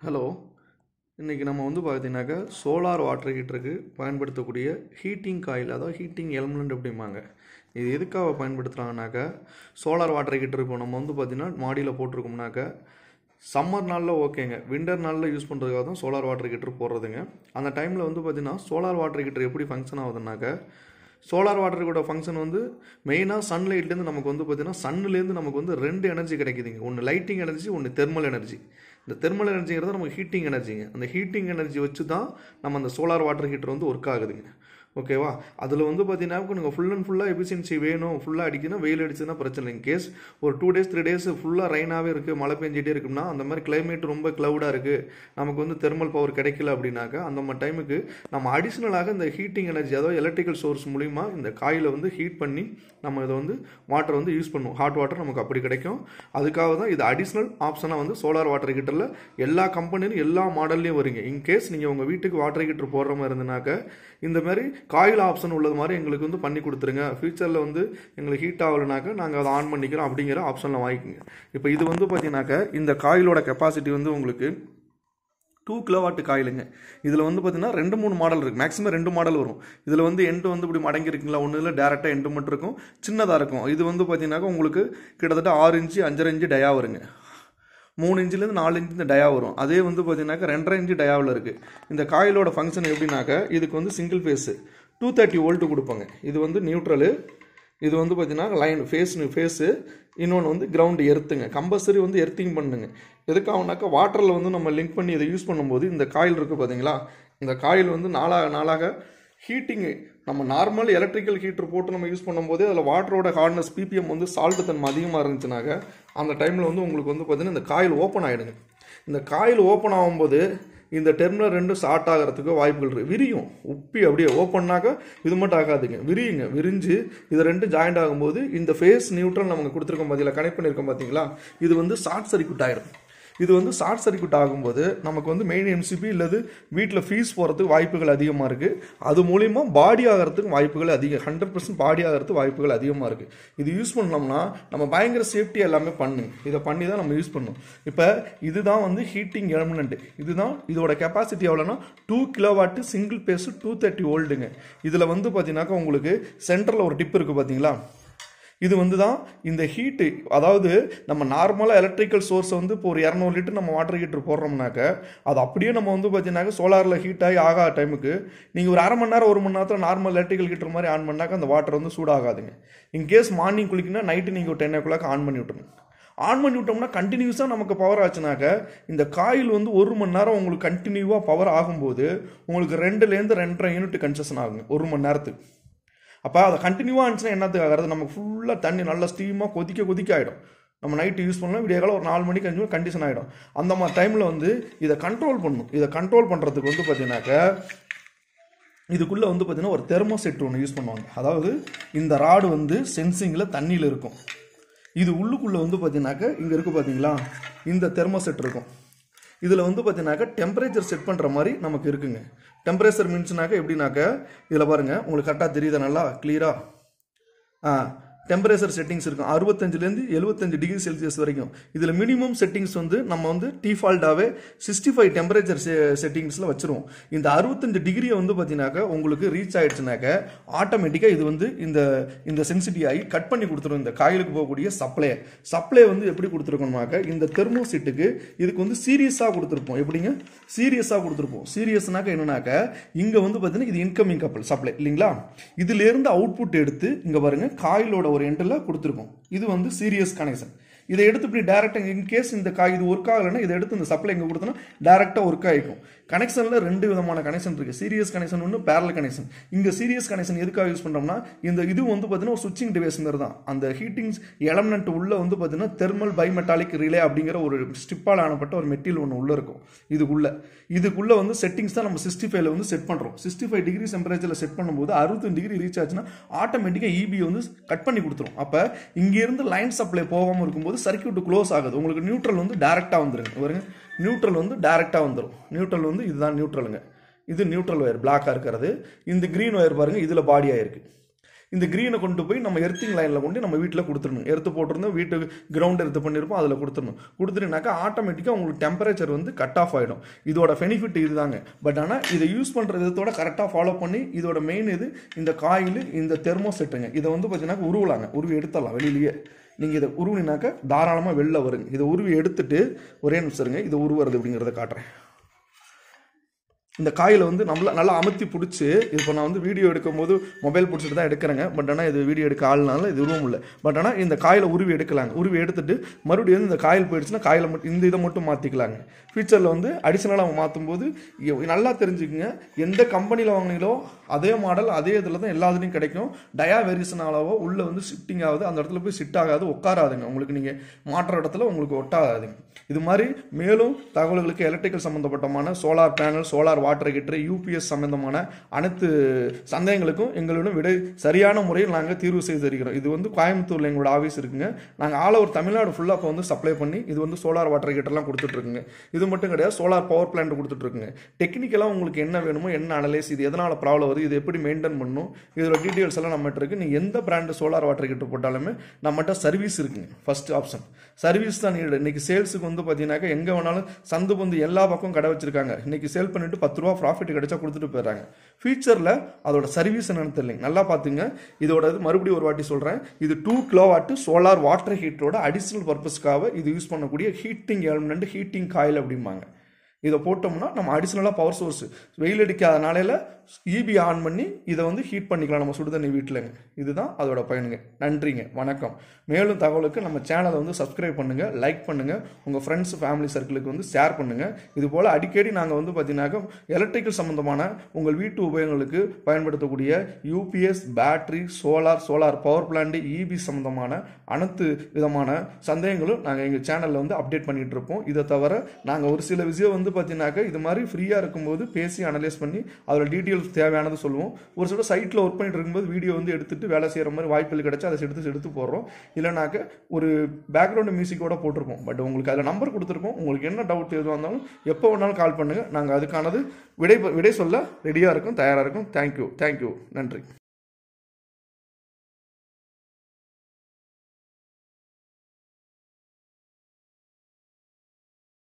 hello இன்றைக்கி நம்ம வந்து பார்த்தீங்கன்னாக்கா சோலார் வாட்டர் ஹீட்டருக்கு பயன்படுத்தக்கூடிய ஹீட்டிங் காயில் அதாவது ஹீட்டிங் எலமெண்ட் அப்படிம்பாங்க இது எதுக்காக பயன்படுத்துகிறாங்கனாக்கா சோலார் வாட்டர் ஹீட்டர் இப்போ நம்ம வந்து பார்த்திங்கன்னா மாடியில் போட்டிருக்கோம்னாக்கா சம்மர் நாளில் ஓகேங்க விண்டர் நாளில் யூஸ் பண்ணுறதுக்காக தான் சோலார் வாட்டர் ஹீட்டர் போடுறதுங்க அந்த டைமில் வந்து பார்த்திங்கன்னா சோலார் வாட்டர் ஹீட்டர் எப்படி ஃபங்க்ஷன் ஆகுதுனாக்கா சோலார் வாட்டருக்கோட ஃபங்க்ஷன் வந்து மெயினாக சன்லைட்லேருந்து நமக்கு வந்து பார்த்திங்கன்னா சன்னுலேருந்து நமக்கு வந்து ரெண்டு எனர்ஜி கிடைக்குதுங்க ஒன்று லைட்டிங் எனர்ஜி ஒன்று தெர்மல் எனர்ஜி இந்த தெர்மல் எனர்ஜிங்கிறது நமக்கு ஹீட்டிங் எனர்ஜிங்க அந்த ஹீட்டிங் எனர்ஜி வச்சு தான் நம்ம அந்த சோலார் வாட்டர் ஹீட்டர் வந்து ஒர்க் ஆகுதுங்க ஓகேவா அதில் வந்து பார்த்தீங்கன்னா நீங்கள் ஃபுல் அண்ட் ஃபுல்லாக எஃபிஷியன்சி வேணும் ஃபுல்லாக அடிக்கணும் வெயில் அடிச்சுன்னா பிரச்சனை இல்லை கேஸ் ஒரு டூ டேஸ் த்ரீ டேஸ் ஃபுல்லாக ரெயினாகவே இருக்குது மழை பெஞ்சிட்டே இருக்குன்னா அந்த மாதிரி கிளைமேட் ரொம்ப க்ளவுடாக இருக்குது நமக்கு வந்து தெர்மல் பவர் கிடைக்கல அப்படின்னாக்கா அந்த மாதிரி டைமுக்கு நம்ம அடிஷ்னலாக இந்த ஹீட்டிங் எனர்ஜி அதாவது எலக்ட்ரிக்கல் சோர்ஸ் மூலிமா இந்த காயில் வந்து ஹீட் பண்ணி நம்ம இதை வந்து வாட்டர் வந்து யூஸ் பண்ணுவோம் ஹாட் வாட்டர் நமக்கு அப்படி கிடைக்கும் அதுக்காக தான் இது அடிஷ்னல் ஆப்ஷனாக வந்து சோலார் வாட்டர் ஹீட்டரில் எல்லா கம்பெனிலும் எல்லா மாடல்லையும் வருங்க இன்கேஸ் நீங்கள் உங்கள் வீட்டுக்கு வாட்டர் ஹீட்டர் போடுற மாதிரி இருந்தனாக்க இந்த மாதிரி காயில் ஆப்ஷன் உள்ளது மாதிரி எங்களுக்கு வந்து பண்ணி கொடுத்துருங்க ஃபியூச்சரில் வந்து எங்களுக்கு ஹீட் ஆகலைனாக்கா நாங்கள் அதை ஆன் பண்ணிக்கிறோம் அப்படிங்கிற ஆப்ஷனில் வாங்கிக்கோங்க இப்போ இது வந்து பார்த்தீங்கன்னாக்கா இந்த காயிலோட கெப்பாசிட்டி வந்து உங்களுக்கு டூ கிலோவாட் காயிலுங்க இதில் வந்து பார்த்தீங்கன்னா ரெண்டு மூணு மாடல் இருக்குது மேக்ஸிமம் ரெண்டு மாடல் வரும் இதில் வந்து எண்டு வந்து இப்படி மடங்கி இருக்குங்களா ஒன்று இதில் டேரெக்டாக எண்டு மட்டும் இருக்கும் சின்னதாக இருக்கும் இது வந்து பார்த்தீங்கன்னாக்கா உங்களுக்கு கிட்டத்தட்ட ஆறு இன்ச்சு அஞ்சரை இன்ச்சு டயா வருங்க மூணு இன்ச்சிலேருந்து நாலு இன்ச்சு இந்த டயா வரும் அதே வந்து பார்த்தீங்கன்னாக்கா ரெண்டரை இன்ச்சு டயாவில் இருக்குது இந்த காயிலோட ஃபங்க்ஷன் எப்படின்னாக்கா இதுக்கு வந்து single phase two thirty volt கொடுப்பாங்க இது வந்து நியூட்ரலு இது வந்து பார்த்தீங்கன்னா லைன் ஃபேஸ் ஃபேஸு இன்னொன்று வந்து கிரவுண்டு எர்த்துங்க கம்பல்சரி வந்து எர்த்திங் பண்ணுங்க எதுக்காகனாக்கா வாட்டரில் வந்து நம்ம லிங்க் பண்ணி இதை யூஸ் பண்ணும்போது இந்த காயில் இருக்குது பார்த்தீங்களா இந்த காயில் வந்து நாளாக நாளாக ஹீட்டிங்கு நம்ம நார்மல் எலக்ட்ரிக்கல் ஹீட்டர் போட்டு நம்ம யூஸ் பண்ணும்போது அதில் வாட்டரோட ஹார்ட்னஸ் பிபிஎம் வந்து சால்ட்டு தன்மை அதிகமாக இருந்துச்சுனாக்க அந்த டைமில் வந்து உங்களுக்கு வந்து பார்த்தீங்கன்னா இந்த காயில் ஓப்பன் ஆகிடுங்க இந்த காயில் ஓப்பன் ஆகும்போது இந்த டெர்மினல் ரெண்டும் ஷார்ட் ஆகிறதுக்கு வாய்ப்புகள் இருக்குது விரியும் உப்பி அப்படியே ஓப்பன்னாக்கா இது மட்டும் ஆகாதுங்க விரியுங்க விரிஞ்சு இது ரெண்டும் ஜாயிண்ட் ஆகும்போது இந்த ஃபேஸ் நியூட்ரல் நமக்கு கொடுத்துருக்கோம் பார்த்தீங்களா கனெக்ட் பண்ணியிருக்கோம் பார்த்தீங்களா இது வந்து ஷார்ட் சர்க்யூட் ஆயிரும் இது வந்து ஷார்ட் சர்க்யூட் ஆகும்போது நமக்கு வந்து மெயின் எம்சிபி இல்லது வீட்டில் ஃபீஸ் போகிறதுக்கு வாய்ப்புகள் அதிகமாக இருக்குது அது மூலிமா பாடி ஆகிறதுக்கு வாய்ப்புகள் அதிகம் ஹண்ட்ரட் பர்சன்ட் பாடி ஆகிறதுக்கு வாய்ப்புகள் அதிகமாக இருக்குது இது யூஸ் பண்ணோம்னா நம்ம பயங்கர சேஃப்டி எல்லாமே பண்ணுங்க இதை பண்ணி தான் நம்ம யூஸ் பண்ணணும் இப்போ இதுதான் வந்து ஹீட்டிங் எலமெண்ட் இதுதான் இதோட கெப்பாசிட்டி எவ்வளோன்னா two kilowatt single phase two thirty ஓல்டுங்க இதில் வந்து பார்த்தீங்கன்னாக்கா உங்களுக்கு சென்டரில் ஒரு டிப் இருக்குது பார்த்தீங்களா இது வந்து தான் இந்த ஹீட்டு அதாவது நம்ம நார்மலாக எலக்ட்ரிக்கல் சோர்ஸை வந்து இப்போ ஒரு இரநூறு லிட்டர் நம்ம வாட்டர் ஹீட்டர் போடுறோம்னாக்க அது அப்படியே நம்ம வந்து பார்த்தீங்கன்னாக்க சோலாரில் ஹீட் ஆகி ஆகாத டைமுக்கு நீங்கள் ஒரு அரை மணி நேரம் ஒரு மணி நேரத்தில் நார்மல் எலக்ட்ரிக்கல் ஹீட்டர் மாதிரி ஆன் பண்ணாக்க அந்த வாட்டர் வந்து சூடாகாதுங்க இன்கேஸ் மார்னிங் குளிக்கினா நைட்டு நீங்கள் ஒரு டென் ஓ கிளாக் ஆன் பண்ணி விட்டுருங்க ஆன் பண்ணி விட்டோம்னா கண்டினியூஸாக நமக்கு பவர் ஆச்சுனாக்க இந்த காயில் வந்து ஒரு மணி நேரம் உங்களுக்கு கண்டினியூவாக பவர் ஆகும்போது உங்களுக்கு ரெண்டுலேருந்து ரெண்டரை யூனிட் கன்செஷன் ஆகுங்க ஒரு மணி நேரத்துக்கு அப்போ அதை கண்டினியூவாக இருந்துச்சுன்னா என்னத்துக்கு ஆகிறது நமக்கு ஃபுல்லாக தண்ணி நல்லா ஸ்டீமாக கொதிக்க கொதிக்க ஆகிடும் நம்ம நைட்டு யூஸ் பண்ணலாம் விடிய காலம் ஒரு நாலு மணிக்கு அஞ்சு மணி கண்டிஷன் ஆகிடும் அந்த மாதிரி டைமில் வந்து இதை கண்ட்ரோல் பண்ணும் இதை கண்ட்ரோல் பண்ணுறதுக்கு வந்து பார்த்தீங்கன்னாக்க இதுக்குள்ளே வந்து பார்த்தீங்கன்னா ஒரு தெர்மோசெட் ஒன்று யூஸ் பண்ணுவாங்க அதாவது இந்த ராடு வந்து சென்சிங்கில் தண்ணியில் இருக்கும் இது உள்ளுக்குள்ளே வந்து பார்த்தீங்கன்னாக்க இங்கே இருக்குது பார்த்தீங்களா இந்த தெர்மோசெட் இருக்கும் இதில் வந்து பார்த்தீங்கன்னாக்கா டெம்பரேச்சர் செட் பண்ணுற மாதிரி நமக்கு இருக்குங்க டெம்பரேச்சர் மீன்ஸ்னாக்கா எப்படின்னாக்க இதில் பாருங்கள் உங்களுக்கு கரெக்டாக தெரியுதா நல்லா கிளியராக ஆ டெம்பரேச்சர் செட்டிங்ஸ் இருக்கும் அறுபத்தஞ்சிலேருந்து எழுபத்தஞ்சு டிகிரி செல்சியஸ் வரைக்கும் இதில் மினிமம் செட்டிங்ஸ் வந்து நம்ம வந்து டிஃபால்ட்டாகவே சிக்ஸ்டி ஃபைவ் டெம்பரேச்சர் செட்டிங்ஸில் வச்சுருவோம் இந்த அறுபத்தஞ்சு டிகிரியை வந்து பார்த்தீங்கன்னாக்கா உங்களுக்கு ரீச் ஆயிடுச்சுனாக்க ஆட்டோமேட்டிக்காக இது வந்து இந்த இந்த சென்சிட்டிவ் ஆகி கட் பண்ணி கொடுத்துரும் இந்த காயிலுக்கு போகக்கூடிய சப்ளை சப்ளை வந்து எப்படி கொடுத்துருக்கணுமாக்க இந்த தெர்மோசிட்டுக்கு இதுக்கு வந்து சீரியஸாக கொடுத்துருப்போம் எப்படிங்க சீரியஸாக கொடுத்துருப்போம் சீரியஸ்னாக்க என்னன்னாக்க இங்கே வந்து பார்த்தீங்கன்னா இது இன்கமிங் கப்பல் சப்ளை இல்லைங்களா இதுலேருந்து அவுட்புட் எடுத்து இங்கே பாருங்க காயிலோட ஒரு எண்டில் கொடுத்துருக்கோம் இது வந்து சீரியஸ் கனெக்ஷன் இதை எடுத்து இப்படி டேரெக்டாக இன்கேஸ் இந்த காய் இது ஒர்க் ஆகலைன்னா இதை எடுத்து இந்த சப்ளை இங்கே கொடுத்தோன்னா டேரெக்டாக ஒர்க் ஆகிக்கும் கனெக்ஷனில் ரெண்டு விதமான கனெக்ஷன் இருக்குது சீரியஸ் கனெக்ஷன் ஒன்று பேரல் கனெக்ஷன் இங்கே சீரியஸ் கனெக்ஷன் எதுக்காக யூஸ் பண்ணுறோம்னா இந்த இது வந்து பார்த்தீங்கன்னா ஒரு சுவிச்சிங் டிவைஸ் மாதிரி தான் அந்த ஹீட்டிங்ஸ் எலமெண்ட் உள்ளே வந்து பார்த்தீங்கன்னா தெர்மல் பைமெட்டாலிக் ரிலே அப்படிங்கிற ஒரு ஸ்டிப்பால் ஆனப்பட்ட ஒரு மெட்டீரியல் ஒன்று உள்ளே இருக்கும் இதுக்குள்ளே இதுக்குள்ளே வந்து செட்டிங்ஸ் தான் நம்ம சிக்ஸ்டி ஃபைவ்ல வந்து செட் பண்ணுறோம் சிக்ஸ்டி ஃபைவ் டிகிரி டெம்பரேச்சரில் செட் பண்ணும்போது அறுபத்தஞ்சு டிகிரி ரீச் ஆச்சுன்னா ஆட்டோமேட்டிக்காக இபி வந்து கட் பண்ணி கொடுத்துரும் அப்போ இங்கேருந்து லைன் சப்ளை போகாமல் இருக்கும்போது சர்க்கியூட் க்ளோஸ் ஆகுது உங்களுக்கு நியூட்ரல் வந்து டேரெக்டாக வந்துருங்க பாருங்க நியூட்ரல் வந்து டேரெக்டாக வந்துடும் நியூட்ரல் வந்து இதுதான் நியூட்ரலுங்க இது நியூட்ரல் ஒயர் பிளாக்காக இருக்கிறது இந்த க்ரீன் ஒயர் பாருங்கள் இதில் பாடி ஆயிருக்கு இந்த க்ரீனை கொண்டு போய் நம்ம எர்த்திங் லைனில் கொண்டு நம்ம வீட்டில் கொடுத்துடணும் எர்த்து போட்டிருந்தோம் வீட்டுக்கு கிரவுண்ட் எடுத்து பண்ணியிருப்போம் அதில் கொடுத்துடணும் கொடுத்துட்டுனாக்கா ஆட்டோமேட்டிக்காக உங்களுக்கு டெம்பரேச்சர் வந்து கட் ஆஃப் ஆகிடும் இதோட பெனிஃபிட் இதுதாங்க பட் ஆனால் இதை யூஸ் பண்ணுற விதத்தோட கரெக்டாக ஃபாலோ பண்ணி இதோட மெயின் இது இந்த காயில் இந்த தெர்மோசெட்டுங்க இதை வந்து பார்த்தீங்கன்னா உருவலாங்க உருவி எடுத்துடலாம் வெளியிலேயே நீங்கள் இதை உருவினாக்கா தாராளமாக வெளில வருங்க இதை உருவி எடுத்துட்டு ஒரே நிமிஷம் இருங்க இதை உருவுறது அப்படிங்கிறத காட்டுறேன் இந்த காயில் வந்து நம்மள நல்லா அமுத்தி பிடிச்சி இப்போ நான் வந்து வீடியோ எடுக்கும்போது மொபைல் பிடிச்சிட்டு தான் எடுக்கிறேங்க பட் ஆனால் இது வீடியோ எடுக்க ஆள்னால இது உருவம் இல்லை பட் ஆனால் இந்த காயில் உருவி எடுக்கலாங்க உருவி எடுத்துட்டு மறுபடியும் வந்து இந்த காயில் போயிடுச்சுன்னா காயில் மட்டும் இந்த இதை மட்டும் மாற்றிக்கலாங்க ஃபியூச்சரில் வந்து அடிஷனலாக மாற்றும் போது எ- நல்லா தெரிஞ்சுக்கங்க எந்த கம்பெனியில் வாங்கினீங்களோ அதே மாடல் அதே இதில் தான் எல்லா இதுலையும் கிடைக்கும் டயா வேரியேஷன் அளவோ உள்ளே வந்து ஷிஃப்டிங் ஆகுது அந்த இடத்துல போய் சிட் ஆகாது உட்காராதுங்க உங்களுக்கு நீங்கள் மாற்ற இடத்துல உங்களுக்கு ஒட்டாகாதுங்க இது மாதிரி மேலும் தகவல்களுக்கு எலக்ட்ரிக்கல் சம்மந்தப்பட்டமான solar panel solar water heater UPS சம்பந்தமான அனைத்து சந்தேகங்களுக்கும் எங்களிடம் விடை சரியான முறையில் நாங்கள் தீர்வு செய்து தருகிறோம் இது வந்து கோயம்புத்தூரில் எங்களோட ஆஃபீஸ் இருக்குங்க நாங்கள் ஆல் ஓவர் தமிழ்நாடு ஃபுல்லாக இப்போ வந்து சப்ளை பண்ணி இது வந்து சோலார் வாட்டர் ஹீட்டர்லாம் கொடுத்துட்ருக்குங்க இது மட்டும் கிடையாது சோலார் பவர் பிளான்ட் கொடுத்துட்ருக்குங்க டெக்னிக்கலாக உங்களுக்கு என்ன வேணுமோ என்ன அனலைஸ் இது எதனால் ப்ராப்ளம் வருது இது எப்படி மெயின்டைன் பண்ணணும் இதோட டீட்டெயில்ஸ் எல்லாம் நம்மகிட்ட இருக்குது நீங்கள் எந்த பிராண்டு சோலார் வாட்டர் ஹீட்டர் போட்டாலுமே நம்மகிட்ட சர்வீஸ் இருக்குங்க ஃபர்ஸ்ட் ஆப்ஷன் சர்வீஸ் தான் நீடு இன்னைக்கு சேல்ஸுக்கு வந்து பார்த்தீங்கன்னாக்கா எங்கே வேணாலும் சந்து பந்து எல்லா பக்கம் கடை வச்சிருக்காங்க இன்னைக்கு சேல் பண்ணிட்டு பத்து ரூபா ப்ராஃபிட் கிடைச்சா கொடுத்துட்டு போயிடுறாங்க ஃபியூச்சரில் அதோட சர்வீஸ் என்னன்னு தெரியலைங்க நல்லா பார்த்துங்க இதோட இது மறுபடியும் ஒரு வாட்டி சொல்கிறேன் இது two kilo watt solar water ஹீட்டரோட அடிஷனல் பர்பஸ்க்காக இது யூஸ் பண்ணக்கூடிய ஹீட்டிங் எலமெண்ட் ஹீட்டிங் காயில் அப்படிம்பாங்க இதை போட்டோம்னா நம்ம அடிஷ்னலாக பவர் சோர்ஸ் வெயில் அடிக்காத நாளையில் இபி ஆன் பண்ணி இதை வந்து ஹீட் பண்ணிக்கலாம் நம்ம சுடுதண்ணி வீட்டிலங்க இதுதான் அதோட பயனுங்க நன்றிங்க வணக்கம் மேலும் தகவலுக்கு நம்ம சேனலை வந்து சப்ஸ்கிரைப் பண்ணுங்கள் லைக் பண்ணுங்கள் உங்கள் ஃப்ரெண்ட்ஸ் ஃபேமிலி சர்க்கிளுக்கு வந்து ஷேர் பண்ணுங்கள் இது போல் அடிக்கடி நாங்கள் வந்து பார்த்தீங்கன்னாக்கா எலக்ட்ரிக்கல் சம்மந்தமான உங்கள் வீட்டு உபயோகங்களுக்கு பயன்படுத்தக்கூடிய UPS battery solar solar power plant EB சம்மந்தமான அனைத்து விதமான சந்தேகங்களும் நாங்கள் எங்கள் சேனலில் வந்து அப்டேட் பண்ணிட்டு இருப்போம் இதை தவிர நாங்கள் ஒரு சில விஷயம் வந்து பார்த்தீங்கன்னாக்கா இது மாதிரி ஃப்ரீயாக இருக்கும்போது பேசி அனலைஸ் பண்ணி அதோட டீட்டெயில்ஸ் தேவையானது சொல்லுவோம் ஒரு சில சைட்டில் ஒர்க் பண்ணிட்டு இருக்கும்போது வீடியோ வந்து எடுத்துட்டு வேலை செய்கிற மாதிரி வாய்ப்புகள் கிடைச்சா அதை எடுத்து எடுத்து போடுறோம் இல்லைனாக்க ஒரு பேக்ரவுண்ட் மியூசிக்கோட போட்டிருப்போம் பட் உங்களுக்கு அதில் நம்பர் கொடுத்துருப்போம் உங்களுக்கு என்ன டவுட் எதுவாக இருந்தாலும் எப்போ வேணாலும் கால் பண்ணுங்கள் நாங்கள் அதுக்கானது விடை விடை சொல்ல ரெடியாக இருக்கும் தயாராக இருக்கும் தேங்க்யூ தேங்க்யூ நன்றி